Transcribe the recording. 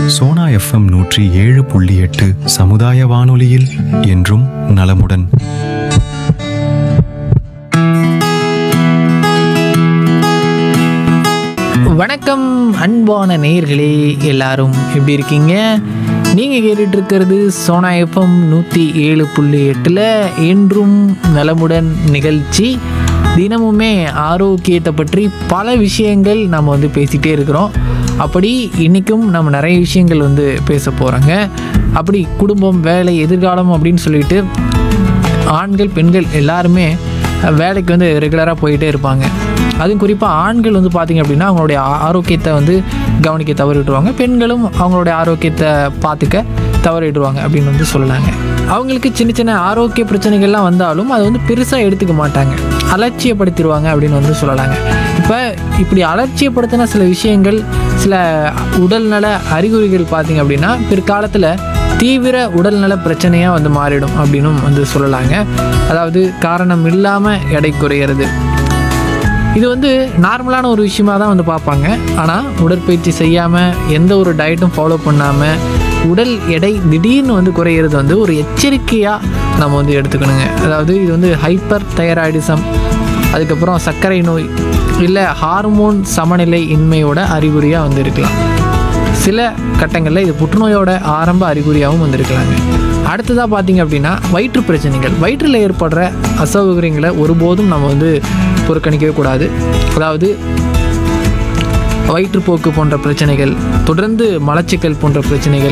Sona FM நூற்றி ஏழு புள்ளி எட்டு சமுதாய வானொலியில் என்றும் நலமுடன் வணக்கம் அன்பான நேயர்களே எல்லாரும் எப்படி இருக்கீங்க நீங்கள் கேட்டுட்டு இருக்கிறது சோனா எஃப்எம் நூற்றி ஏழு புள்ளி எட்டில் என்றும் நலமுடன் நிகழ்ச்சி தினமுமே ஆரோக்கியத்தை பற்றி பல விஷயங்கள் நம்ம வந்து பேசிகிட்டே இருக்கிறோம் அப்படி இன்றைக்கும் நம்ம நிறைய விஷயங்கள் வந்து பேச போகிறோங்க அப்படி குடும்பம் வேலை எதிர்காலம் அப்படின்னு சொல்லிட்டு ஆண்கள் பெண்கள் எல்லாருமே வேலைக்கு வந்து ரெகுலராக போயிட்டே இருப்பாங்க அதுவும் குறிப்பாக ஆண்கள் வந்து பார்த்திங்க அப்படின்னா அவங்களுடைய ஆ- ஆரோக்கியத்தை வந்து கவனிக்க தவறிடுவாங்க பெண்களும் அவங்களுடைய ஆரோக்கியத்தை பார்த்துக்க தவறிடுவாங்க அப்படின்னு வந்து சொல்லலாங்க அவங்களுக்கு சின்ன சின்ன ஆரோக்கிய பிரச்சனைகள்லாம் வந்தாலும் அதை வந்து பெருசாக எடுத்துக்க மாட்டாங்க அலட்சியப்படுத்திடுவாங்க அப்படின்னு வந்து சொல்லலாங்க இப்போ இப்படி அலட்சியப்படுத்தின சில விஷயங்கள் சில உடல்நல அறிகுறிகள் பார்த்திங்க அப்படின்னா பிற்காலத்தில் தீவிர உடல்நல பிரச்சனையாக வந்து மாறிடும் அப்படின்னும் வந்து சொல்லலாங்க அதாவது காரணம் இல்லாமல் எடை குறையிறது இது வந்து நார்மலான ஒரு விஷயமா தான் வந்து பார்ப்பாங்க ஆனால் உடற்பயிற்சி செய்யாமல் எந்த ஒரு டயட்டும் ஃபாலோ பண்ணாமல் உடல் எடை திடீர்னு வந்து குறையிறது வந்து ஒரு எச்சரிக்கையாக நம்ம வந்து எடுத்துக்கணுங்க அதாவது இது வந்து ஹைப்பர் தைராய்டிசம் அதுக்கப்புறம் சர்க்கரை நோய் இல்லை ஹார்மோன் சமநிலை இன்மையோட அறிகுறியாக வந்து இருக்கலாம் சில கட்டங்களில் இது புற்றுநோயோட ஆரம்ப அறிகுறியாகவும் வந்திருக்கலாங்க அடுத்ததாக பார்த்தீங்க அப்படின்னா வயிற்று பிரச்சனைகள் வயிற்றில் ஏற்படுற அசௌகரியங்களை ஒருபோதும் நம்ம வந்து புறக்கணிக்கவே கூடாது அதாவது வயிற்றுப்போக்கு போன்ற பிரச்சனைகள் தொடர்ந்து மலச்சிக்கல் போன்ற பிரச்சனைகள்